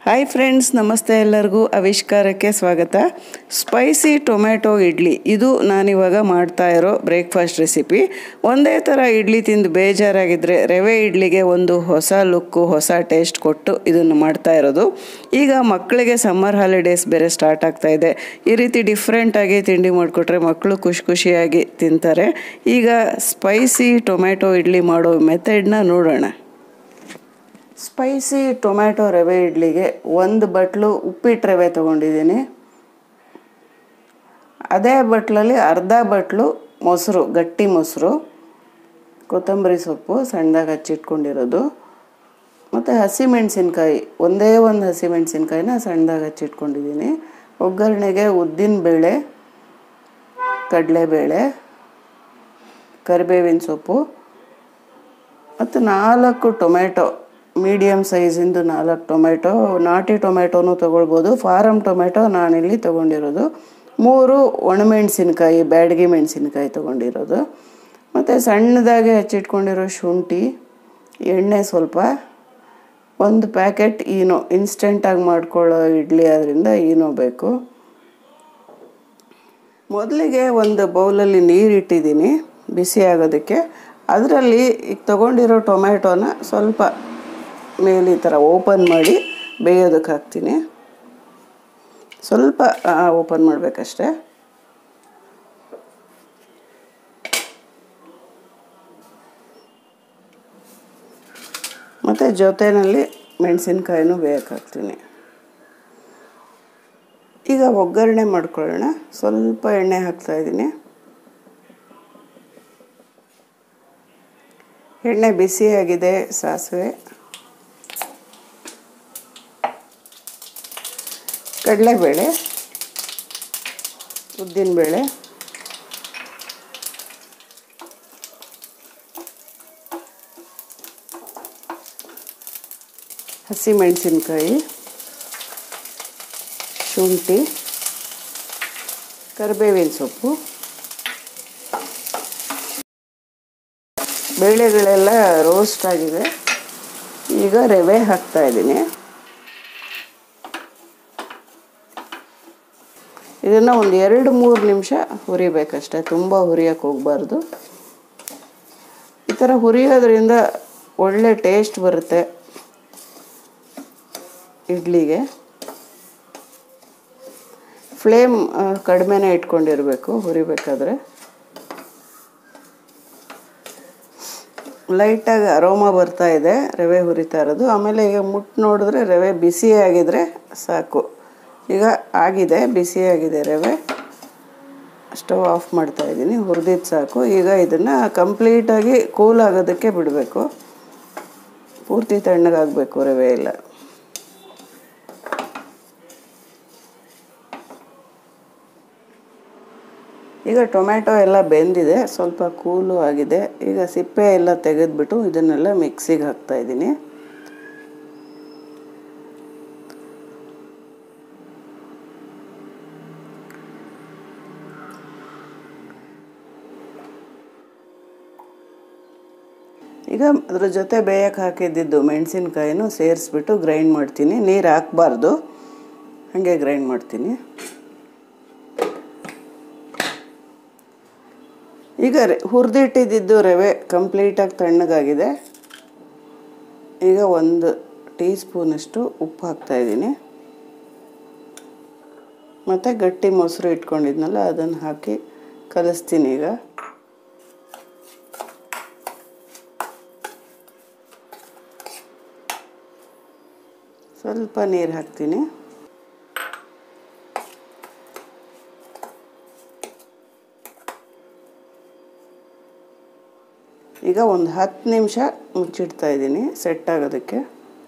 hi friends ನಮಸ್ತೆ ಎಲ್ಲರಿಗೂ ಆವಿಷ್ಕಾರಕ್ಕೆ ಸ್ವಾಗತ ಸ್ಪೈಸಿ ಟೊಮೆಟೊ ಇಡ್ಲಿ ಇದು ನಾನಿವಾಗ ಮಾಡ್ತಾ ಇರೋ ಬ್ರೇಕ್ಫಾಸ್ಟ್ ರೆಸಿಪಿ ಒಂದೇ ಥರ ಇಡ್ಲಿ ತಿಂದು ಬೇಜಾರಾಗಿದ್ದರೆ ರವೆ ಇಡ್ಲಿಗೆ ಒಂದು ಹೊಸ ಲುಕ್ಕು ಹೊಸ ಟೇಸ್ಟ್ ಕೊಟ್ಟು ಇದನ್ನು ಮಾಡ್ತಾ ಇರೋದು ಈಗ ಮಕ್ಕಳಿಗೆ ಸಮ್ಮರ್ ಹಾಲಿಡೇಸ್ ಬೇರೆ ಸ್ಟಾರ್ಟ್ ಆಗ್ತಾ ಇದೆ ಈ ರೀತಿ ಡಿಫ್ರೆಂಟಾಗಿ ತಿಂಡಿ ಮಾಡಿಕೊಟ್ರೆ ಮಕ್ಕಳು ಖುಷಿ ಖುಷಿಯಾಗಿ ತಿಂತಾರೆ ಈಗ ಸ್ಪೈಸಿ ಟೊಮೆಟೊ ಇಡ್ಲಿ ಮಾಡೋ ಮೆಥಡ್ನ ನೋಡೋಣ ಸ್ಪೈಸಿ ಟೊಮ್ಯಾಟೊ ರವೆ ಇಡ್ಲಿಗೆ ಒಂದು ಬಟ್ಲು ಉಪ್ಪಿಟ್ಟು ರವೆ ತೊಗೊಂಡಿದ್ದೀನಿ ಅದೇ ಬಟ್ಲಲ್ಲಿ ಅರ್ಧ ಬಟ್ಲು ಮೊಸರು ಗಟ್ಟಿ ಮೊಸರು ಕೊತ್ತಂಬರಿ ಸೊಪ್ಪು ಸಣ್ಣದಾಗಿ ಹಚ್ಚಿಟ್ಕೊಂಡಿರೋದು ಮತ್ತು ಹಸಿಮೆಣಸಿನ್ಕಾಯಿ ಒಂದೇ ಒಂದು ಹಸಿಮೆಣಸಿನ್ಕಾಯಿನ ಸಣ್ಣದಾಗಿ ಹಚ್ಚಿಟ್ಕೊಂಡಿದ್ದೀನಿ ಒಗ್ಗರಣೆಗೆ ಉದ್ದಿನಬೇಳೆ ಕಡಲೆಬೇಳೆ ಕರಿಬೇವಿನ ಸೊಪ್ಪು ಮತ್ತು ನಾಲ್ಕು ಟೊಮೆಟೊ ಮೀಡಿಯಮ್ ಸೈಜಿಂದು ನಾಲ್ಕು ಟೊಮೆಟೊ ನಾಟಿ ಟೊಮೆಟೊನೂ ತೊಗೊಳ್ಬೋದು ಫಾರಮ್ ಟೊಮೆಟೊ ನಾನಿಲ್ಲಿ ತೊಗೊಂಡಿರೋದು ಮೂರು ಒಣಮೆಣಸಿನ್ಕಾಯಿ ಬ್ಯಾಡಗಿ ಮೆಣಸಿನ್ಕಾಯಿ ತೊಗೊಂಡಿರೋದು ಮತ್ತು ಸಣ್ಣದಾಗಿ ಹಚ್ಚಿಟ್ಕೊಂಡಿರೋ ಶುಂಠಿ ಎಣ್ಣೆ ಸ್ವಲ್ಪ ಒಂದು ಪ್ಯಾಕೆಟ್ ಈನೋ ಇನ್ಸ್ಟೆಂಟಾಗಿ ಮಾಡ್ಕೊಳ್ಳೋ ಇಡ್ಲಿ ಆದ್ದರಿಂದ ಈನೋ ಬೇಕು ಮೊದಲಿಗೆ ಒಂದು ಬೌಲಲ್ಲಿ ನೀರು ಇಟ್ಟಿದ್ದೀನಿ ಬಿಸಿ ಆಗೋದಕ್ಕೆ ಅದರಲ್ಲಿ ಈಗ ತೊಗೊಂಡಿರೋ ಟೊಮೆಟೊನ ಸ್ವಲ್ಪ ಮೇಲೆ ಈ ಥರ ಓಪನ್ ಮಾಡಿ ಬೇಯೋದಕ್ಕೆ ಹಾಕ್ತೀನಿ ಸ್ವಲ್ಪ ಓಪನ್ ಮಾಡಬೇಕಷ್ಟೆ ಮತ್ತು ಜೊತೆಯಲ್ಲಿ ಮೆಣಸಿನ್ಕಾಯಿನೂ ಬೇಯಕ್ಕೆ ಹಾಕ್ತೀನಿ ಈಗ ಒಗ್ಗರಣೆ ಮಾಡ್ಕೊಳ್ಳೋಣ ಸ್ವಲ್ಪ ಎಣ್ಣೆ ಹಾಕ್ತಾಯಿದ್ದೀನಿ ಎಣ್ಣೆ ಬಿಸಿಯಾಗಿದೆ ಸಾಸಿವೆ ಕಡಲೆಬೇಳೆ ಉದ್ದಿನಬೇಳೆ ಹಸಿಮೆಣಸಿನ್ಕಾಯಿ ಶುಂಠಿ ಕರಿಬೇವಿನ ಸೊಪ್ಪು ಬೇಳೆಗಳೆಲ್ಲ ರೋಸ್ಟ್ ಆಗಿದೆ ಈಗ ರವೆ ಹಾಕ್ತಾ ಇದ್ದೀನಿ ಇದನ್ನು ಒಂದು ಎರಡು ಮೂರು ನಿಮಿಷ ಹುರಿಬೇಕಷ್ಟೆ ತುಂಬ ಹುರಿಯೋಕ್ಕೆ ಹೋಗಬಾರ್ದು ಈ ಥರ ಹುರಿಯೋದ್ರಿಂದ ಒಳ್ಳೆ ಟೇಸ್ಟ್ ಬರುತ್ತೆ ಇಡ್ಲಿಗೆ ಫ್ಲೇಮ್ ಕಡಿಮೆನೇ ಇಟ್ಕೊಂಡಿರಬೇಕು ಹುರಿಬೇಕಾದ್ರೆ ಲೈಟಾಗಿ ಅರೋಮ ಬರ್ತಾ ಇದೆ ರವೆ ಹುರಿತಾ ಇರೋದು ಆಮೇಲೆ ಈಗ ಮುಟ್ಟು ನೋಡಿದ್ರೆ ರವೆ ಬಿಸಿ ಆಗಿದ್ರೆ ಸಾಕು ಈಗ ಆಗಿದೆ ಬಿಸಿಯಾಗಿದೆ ರವೆ ಸ್ಟವ್ ಆಫ್ ಮಾಡ್ತಾ ಇದ್ದೀನಿ ಹುರಿದಿದ್ದು ಸಾಕು ಈಗ ಇದನ್ನು ಕಂಪ್ಲೀಟಾಗಿ ಕೂಲ್ ಆಗೋದಕ್ಕೆ ಬಿಡಬೇಕು ಪೂರ್ತಿ ತಣ್ಣಗಾಗಬೇಕು ರವೆ ಎಲ್ಲ ಈಗ ಟೊಮ್ಯಾಟೊ ಎಲ್ಲ ಬೆಂದಿದೆ ಸ್ವಲ್ಪ ಕೂಲು ಆಗಿದೆ ಈಗ ಸಿಪ್ಪೆ ಎಲ್ಲ ತೆಗೆದ್ಬಿಟ್ಟು ಇದನ್ನೆಲ್ಲ ಮಿಕ್ಸಿಗೆ ಹಾಕ್ತಾ ಇದ್ದೀನಿ ಈಗ ಅದ್ರ ಜೊತೆ ಬೇಯಕ್ಕೆ ಹಾಕಿದ್ದಿದ್ದು ಮೆಣಸಿನ್ಕಾಯಿನೂ ಸೇರಿಸ್ಬಿಟ್ಟು ಗ್ರೈಂಡ್ ಮಾಡ್ತೀನಿ ನೀರು ಹಾಕಬಾರ್ದು ಹಾಗೆ ಗ್ರೈಂಡ್ ಮಾಡ್ತೀನಿ ಈಗ ಹುರಿದಿಟ್ಟಿದ್ದು ರವೆ ಕಂಪ್ಲೀಟಾಗಿ ತಣ್ಣಗಾಗಿದೆ ಈಗ ಒಂದು ಟೀ ಸ್ಪೂನಷ್ಟು ಉಪ್ಪು ಹಾಕ್ತಾಯಿದ್ದೀನಿ ಮತ್ತು ಗಟ್ಟಿ ಮೊಸರು ಇಟ್ಕೊಂಡಿದ್ನಲ್ಲ ಅದನ್ನು ಹಾಕಿ ಕಲಿಸ್ತೀನಿ ಈಗ ಸ್ವಲ್ಪ ನೀರು ಹಾಕ್ತೀನಿ ಈಗ ಒಂದು ಹತ್ತು ನಿಮಿಷ ಮುಚ್ಚಿಡ್ತಾ ಇದ್ದೀನಿ ಸೆಟ್ ಆಗೋದಕ್ಕೆ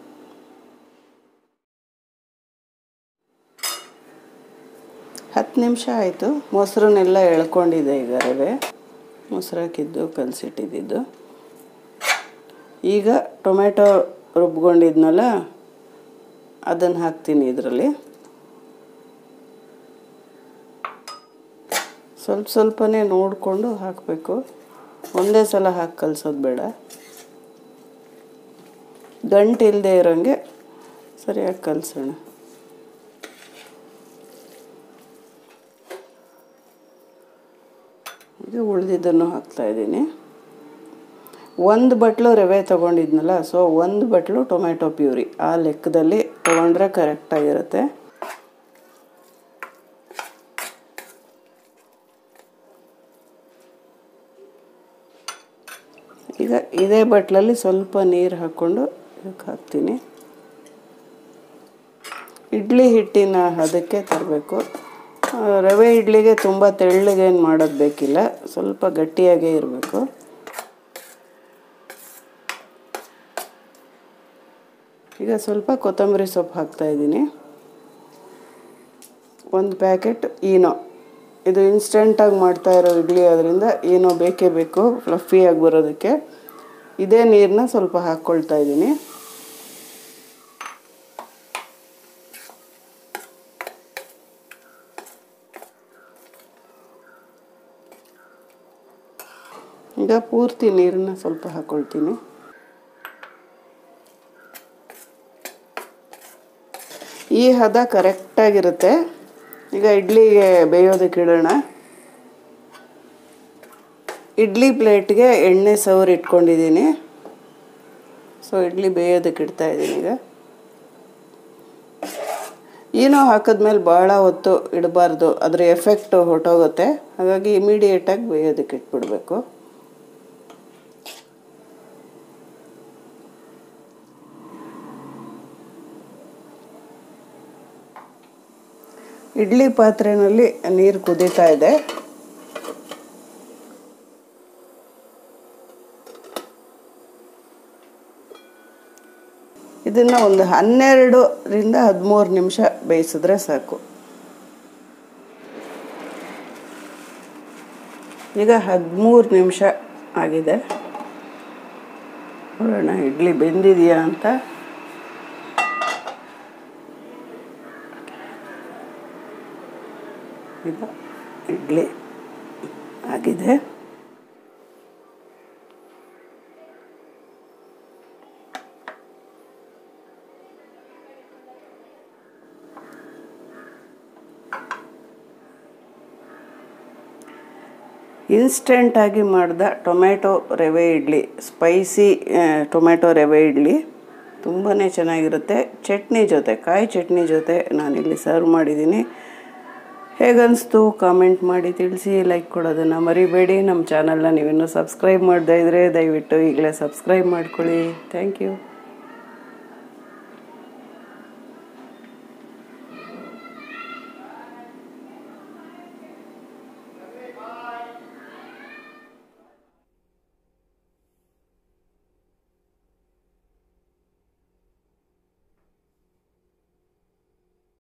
ಹತ್ತು ನಿಮಿಷ ಆಯಿತು ಮೊಸರನ್ನೆಲ್ಲ ಎಳ್ಕೊಂಡಿದೆ ಈಗ ರವೆ ಮೊಸರು ಹಾಕಿದ್ದು ಕಲಸಿಟ್ಟಿದ್ದು ಈಗ ಟೊಮೆಟೊ ರುಬ್ಕೊಂಡಿದ್ನಲ್ಲ ಅದನ್ನು ಹಾಕ್ತೀನಿ ಇದರಲ್ಲಿ ಸ್ವಲ್ಪ ಸ್ವಲ್ಪನೇ ನೋಡಿಕೊಂಡು ಹಾಕಬೇಕು ಒಂದೇ ಸಲ ಹಾಕಿ ಕಲಿಸೋದು ಬೇಡ ಗಂಟು ಇಲ್ಲದೆ ಇರೋಂಗೆ ಸರಿಯಾಗಿ ಕಲಸೋಣ ಇದು ಉಳಿದಿದ್ದನ್ನು ಹಾಕ್ತಾಯಿದ್ದೀನಿ ಒಂದು ಬಟ್ಲು ರವೆ ತೊಗೊಂಡಿದ್ನಲ್ಲ ಸೊ ಒಂದು ಬಟ್ಲು ಟೊಮೆಟೊ ಪ್ಯೂರಿ ಆ ಲೆಕ್ಕದಲ್ಲಿ ತೊಗೊಂಡ್ರೆ ಕರೆಕ್ಟಾಗಿರುತ್ತೆ ಈಗ ಇದೇ ಬಟ್ಲಲ್ಲಿ ಸ್ವಲ್ಪ ನೀರು ಹಾಕ್ಕೊಂಡು ಇದಕ್ಕೆ ಹಾಕ್ತೀನಿ ಇಡ್ಲಿ ಹಿಟ್ಟಿನ ಅದಕ್ಕೆ ತರಬೇಕು ರವೆ ಇಡ್ಲಿಗೆ ತುಂಬ ತೆಳ್ಳಗೇನು ಮಾಡೋದು ಬೇಕಿಲ್ಲ ಸ್ವಲ್ಪ ಗಟ್ಟಿಯಾಗೇ ಇರಬೇಕು ಈಗ ಸ್ವಲ್ಪ ಕೊತ್ತಂಬರಿ ಸೊಪ್ಪು ಹಾಕ್ತಾಯಿದ್ದೀನಿ ಒಂದು ಪ್ಯಾಕೆಟ್ ಈನೋ ಇದು ಇನ್ಸ್ಟೆಂಟಾಗಿ ಮಾಡ್ತಾ ಇರೋ ಇಡ್ಲಿ ಅದರಿಂದ ಏನೋ ಬೇಕೇ ಬೇಕು ಫ್ಲಫಿಯಾಗಿ ಬರೋದಕ್ಕೆ ಇದೇ ನೀರನ್ನ ಸ್ವಲ್ಪ ಹಾಕ್ಕೊಳ್ತಾ ಇದ್ದೀನಿ ಈಗ ಪೂರ್ತಿ ನೀರನ್ನ ಸ್ವಲ್ಪ ಹಾಕ್ಕೊಳ್ತೀನಿ ಈ ಹದ ಕರೆಕ್ಟಾಗಿರುತ್ತೆ ಈಗ ಇಡ್ಲಿಗೆ ಬೇಯೋದಕ್ಕೆ ಇಡೋಣ ಇಡ್ಲಿ ಪ್ಲೇಟ್ಗೆ ಎಣ್ಣೆ ಸವರ್ ಇಟ್ಕೊಂಡಿದ್ದೀನಿ ಸೊ ಇಡ್ಲಿ ಬೇಯೋದಕ್ಕೆ ಇಡ್ತಾ ಇದ್ದೀನಿ ಈಗ ಏನೋ ಹಾಕಿದ್ಮೇಲೆ ಭಾಳ ಹೊತ್ತು ಇಡಬಾರ್ದು ಅದರ ಎಫೆಕ್ಟ್ ಹೊರಟೋಗುತ್ತೆ ಹಾಗಾಗಿ ಇಮಿಡಿಯೇಟಾಗಿ ಬೇಯೋದಕ್ಕೆ ಇಟ್ಬಿಡ್ಬೇಕು ಇಡ್ಲಿ ಪಾತ್ರೆಯಲ್ಲಿ ನೀರು ಕುದೀತಾ ಇದೆ ಇದನ್ನು ಒಂದು ಹನ್ನೆರಡರಿಂದ ಹದಿಮೂರು ನಿಮಿಷ ಬೇಯಿಸಿದ್ರೆ ಸಾಕು ಈಗ ಹದಿಮೂರು ನಿಮಿಷ ಆಗಿದೆ ನೋಡೋಣ ಇಡ್ಲಿ ಬೆಂದಿದೆಯಾ ಅಂತ ಈಗ ಇಡ್ಲಿ ಆಗಿದೆ ಇನ್ಸ್ಟೆಂಟಾಗಿ ಮಾಡಿದ ಟೊಮೆಟೊ ರವೆ ಇಡ್ಲಿ ಸ್ಪೈಸಿ ಟೊಮೆಟೊ ರವೆ ಇಡ್ಲಿ ತುಂಬಾ ಚೆನ್ನಾಗಿರುತ್ತೆ ಚಟ್ನಿ ಜೊತೆ ಕಾಯಿ ಚಟ್ನಿ ಜೊತೆ ನಾನಿಲ್ಲಿ ಸರ್ವ್ ಮಾಡಿದ್ದೀನಿ ಹೇಗನ್ನಿಸ್ತು ಕಾಮೆಂಟ್ ಮಾಡಿ ತಿಳಿಸಿ ಲೈಕ್ ಕೊಡೋದನ್ನು ಮರಿಬೇಡಿ ನಮ್ಮ ಚಾನಲ್ನ ನೀವಿನ್ನೂ ಸಬ್ಸ್ಕ್ರೈಬ್ ಮಾಡದೇ ಇದ್ದರೆ ದಯವಿಟ್ಟು ಈಗಲೇ ಸಬ್ಸ್ಕ್ರೈಬ್ ಮಾಡ್ಕೊಳ್ಳಿ ಥ್ಯಾಂಕ್ ಯು